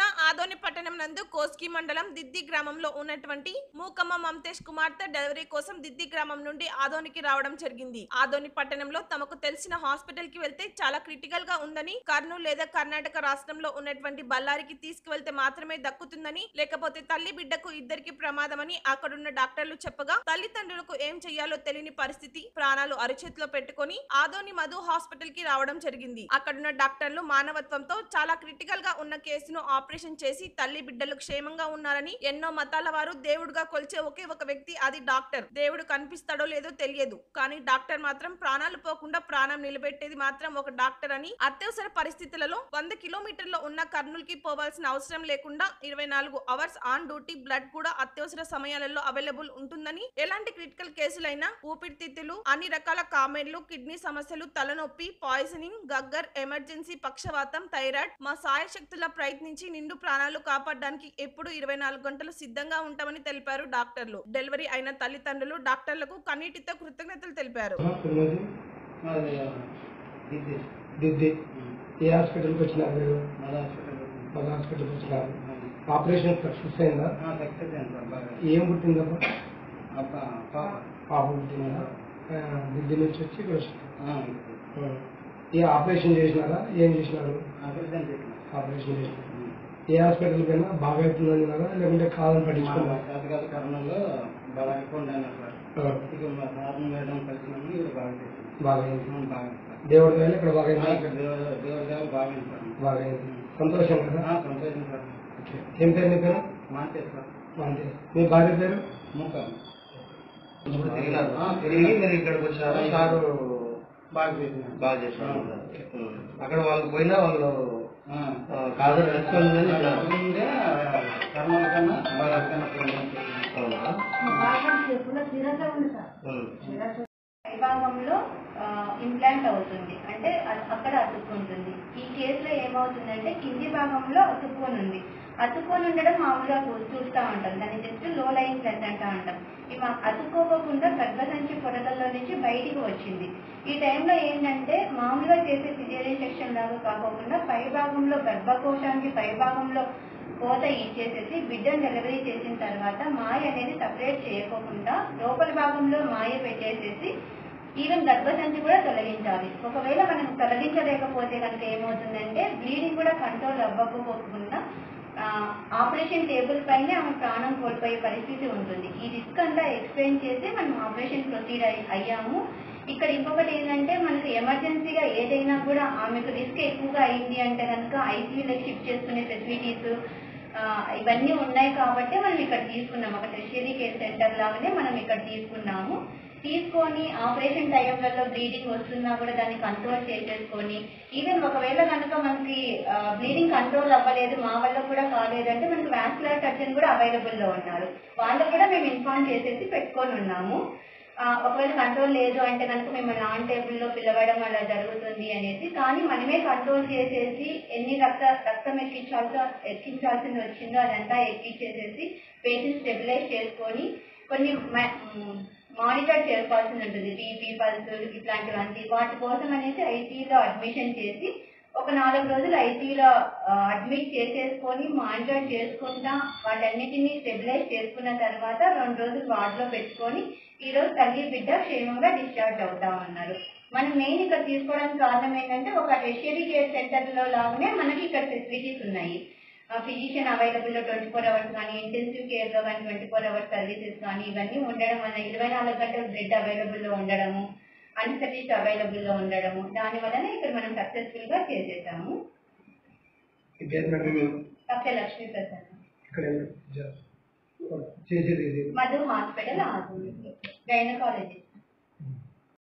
జిల్లా ఆదోని పట్టణం నందు కోస్కి మండలం దిద్ది గ్రామంలో ఉన్నటువంటి మూకమ్మ మమతేష్ కుమార్తె డెలివరీ కోసం దిద్ది గ్రామం నుండి ఆదోనికి రావడం జరిగింది ఆదోని పట్టణంలో తమకు తెలిసిన హాస్పిటల్ కి వెళ్తే చాలా క్రిటికల్ గా ఉందని కర్నూలు లేదా కర్ణాటక రాష్ట్రంలో ఉన్నటువంటి బళ్ళారికి తీసుకువెళ్తే మాత్రమే దక్కుతుందని లేకపోతే తల్లి బిడ్డకు ఇద్దరికి ప్రమాదమని అక్కడున్న డాక్టర్లు చెప్పగా తల్లిదండ్రులకు ఏం చెయ్యాలో తెలియని పరిస్థితి ప్రాణాలు అరిచేతిలో పెట్టుకొని ఆదోని మధు హాస్పిటల్ కి రావడం జరిగింది అక్కడున్న డాక్టర్లు మానవత్వంతో చాలా క్రిటికల్ గా ఉన్న కేసును ఆపరేషన్ చేసి తల్లి బిడ్డలు క్షేమంగా ఉన్నారని ఎన్నో మతాల వారు దేవుడుగా కొలిచే ఒకే ఒక వ్యక్తి అది డాక్టర్ దేవుడు కనిపిస్తాడో లేదో తెలియదు కానీ డాక్టర్ మాత్రం ప్రాణాలు పోకుండా ప్రాణం నిలబెట్టేది మాత్రం ఒక డాక్టర్ అని అత్యవసర పరిస్థితులలో వంద కిలోమీటర్ల ఉన్న కర్నూలు కి పోవాల్సిన అవసరం లేకుండా ఇరవై నాలుగు అవర్స్ ఆన్ డ్యూటీ బ్లడ్ కూడా అత్యవసర సమయాలలో అవైలబుల్ ఉంటుందని ఎలాంటి క్రిటికల్ కేసులైనా ఊపిరితిత్తులు అన్ని రకాల కామెర్లు కిడ్నీ సమస్యలు తలనొప్పి పాయిజనింగ్ గగ్గర్ ఎమర్జెన్సీ పక్షవాతం థైరాయిడ్ మా సాయశక్తుల ప్రయత్నించి నిండు ప్రాణాలు కాపాడడానికి ఎప్పుడు ఇరవై నాలుగు గంటలు సిద్ధంగా ఉంటామని తెలిపారు డాక్టర్లు డెలివరీ అయిన తల్లిదండ్రులు డాక్టర్లకు కన్నీటితో కృతజ్ఞతలు తెలిపారు తిరుమతి మాది దిద్ది దిద్ది ఏ హాస్పిటల్కి వచ్చినారు మీరు మళ్ళీ హాస్పిటల్ మన హాస్పిటల్కి వచ్చినారు ఆపరేషన్ సక్సెస్ అయిందా సక్సెస్ అయింది సార్ బాగా ఏం పుట్టిందమ్మా అప్ప పాప పాప పుట్టిందా ఆ, దిద్ది నుంచి వచ్చి ఇక్కడ వచ్చినారు ఆ, ఆ. ఏ ఆపరేషన్ చేసినారా ఏం చేసినారు ఆపరేషన్ చేసిన ఆపరేషన్ చేసినారు ఏ హాస్పిటల్ కైనా బాగా అవుతుందని అన్నారా లేకుంటే కాదని పట్టించుకున్నారా శాతకాల కర్ణంలో బాగా ఉండాలి సార్ ఆ, ఇక మా సార్ని మేడం కలిసినాము ఇక్కడ బాగా చేసినాం బాగా అయింది ఉమ్, బాగా అయింది సార్ దేవుడి వేళ ఇక్కడ బాగా ఆ, అయింది ఇక్కడ దేవుడు దేవుడి దేవుడు బాగా అయింది సార్ బాగా అయింది సంతోషం కదా ఆ, సంతోషం సార్ ఓకే. ఏం పేరు నీ పేరు మాంటే సార్ అంతే మీ భార్య పేరు ముక్క ఇప్పుడు తిరిగినారు ఆ, తిరిగి మీరు ఇక్కడికి వచ్చారు సారు బాగా చేసినాం బాగా చేసినారు ఉం. అక్కడ వాళ్ళు పోయినా వాళ్ళు ఆ. ఆ, కాదని రెస్పాన్స్ చెప్పినారు ముందే కర్నూలు కన్నా బాగా కన్నా ప్రోగ్రామ్ చేసినాం. అవునా ఉం. విభాగంలో ఇంప్లాంట్ అవుతుంది అంటే అ- అక్కడ అతుక్కుంటుంది ఈ కేసులో ఏమవుతుందంటే కింది భాగంలో అతుక్కొని ఉంది అతుక్కొని ఉండడం మామూలుగా చూ- చూస్తా ఉంటాం దాన్ని జస్ట్ లో లైన్ ప్లెసెంటా అంటాం ఇవి అతుక్కోకుండా గర్భసంచి పొరలలో నుంచి బయటికి వచ్చింది ఈ టైంలో ఏంటంటే మామూలుగా చేసే సిజేరియన్ సెక్షన్ లాగా కాకోకుండా పై భాగంలో గర్భకోశానికి పై భాగంలో కోత ఇచ్చేసేసి బిడ్డను డెలివరీ చేసిన తర్వాత మాయ అనేది సపరేట్ చేయకోకుండా లోపల భాగంలో మాయ పెట్టేసేసి ఈవెన్ గర్భసంచి కూడా తొలగించాలి ఒకవేళ మనం తొలగించలేకపోతే కనుక ఏమవుతుందంటే బ్లీడింగ్ కూడా కంట్రోల్ అవ్వకపోకుండా ఆ, ఆపరేషన్ టేబుల్ పైనే ఆమె ప్రాణం కోల్పోయే పరిస్థితి ఉంటుంది ఈ రిస్క్ అంతా ఎక్స్ప్లెయిన్ చేసి మనం ఆపరేషన్ ప్రొసీడ్ అయ్యాము ఇక్కడ ఇంకొకటి ఏంటంటే మనకు ఎమర్జెన్సీగా ఏదైనా కూడా ఆమెకు రిస్క్ ఎక్కువగా అయింది అంటే కనుక ఐసీయూలోకి షిఫ్ట్ చేసుకునే ఫెసిలిటీస్ ఇవన్నీ ఉన్నాయి కాబట్టి మనం ఇక్కడ తీసుకున్నాం ఒక టెరిషరీ కేర్ సెంటర్ లాగానే మనం ఇక్కడ తీసుకున్నాము తీసుకొని ఆపరేషన్ టైంలలో బ్లీడింగ్ వస్తున్నా కూడా దాన్ని కంట్రోల్ చేసేసుకొని ఈవెన్ ఒకవేళ కనుక మనకి బ్లీడింగ్ కంట్రోల్ అవ్వలేదు మా వల్ల కూడా కాలేదంటే మనకి వ్యాస్కులర్ సర్జన్ కూడా అవైలబుల్ లో ఉన్నారు వాళ్ళకు కూడా మేము ఇన్ఫార్మ్ చేసేసి పెట్టుకొని ఉన్నాము ఆ, ఒకవేళ కంట్రోల్ లేదు అంటే కనుక మిమ్మల్ని ఆన్ టేబుల్ లో పిలవడం అలా జరుగుతుంది అనేసి కానీ మనమే కంట్రోల్ చేసేసి ఎన్ని రక్త రక్తం ఎక్కించాల్సో ఎక్కించాల్సింది వచ్చిందో అదంతా ఎక్కించేసేసి పేషెంట్ స్టెబిలైజ్ చేసుకొని కొన్ని మానిటర్ చేసుకోవాల్సి ఉంటుంది బీపీ పల్స్ ఇట్లాంటివన్నీ వాటి కోసం అనేసి ఐసీయూలో అడ్మిషన్ చేసి ఒక నాలుగు రోజులు ఐసీయూలో అడ్మిట్ చేసేసుకొని మానిటర్ చేసుకుంటా వాటన్నిటిని స్టెబిలైజ్ చేసుకున్న తర్వాత రెండు రోజులు వార్డులో పెట్టుకొని ఈ రోజు తల్లి బిడ్డ క్షేమంగా డిశ్చార్జ్ అవుతా ఉన్నారు మనం మెయిన్ ఇక్కడ తీసుకోవడానికి కారణం ఏంటంటే ఒక టెషియరీ కేర్ సెంటర్ లో లాగానే మనకి ఇక్కడ ఫెసిలిటీస్ ఉన్నాయి ఫిజిషియన్ అవైలబుల్ లో ట్వంటీ ఫోర్ అవర్స్ కానీ ఇంటెన్సివ్ కేర్ లో కానీ ట్వంటీ ఫోర్ అవర్స్ సర్వీసెస్ కానీ ఇవన్నీ ఉండడం వల్ల ఇరవై నాలుగు గంటలు బ్లడ్ అవైలబుల్ లో ఉండడము అన్సర్వీస్ అవైలబుల్ లో ఉండడము దాని వలన ఇక్కడ మనం సక్సెస్ఫుల్ గా చేసేసాము ఈ పేరు మేడం డాక్టర్ లక్ష్మీ ప్రసాద్ ఇక్కడ చేసేది ఇది మధు హాస్పిటల్ గైనకాలజీ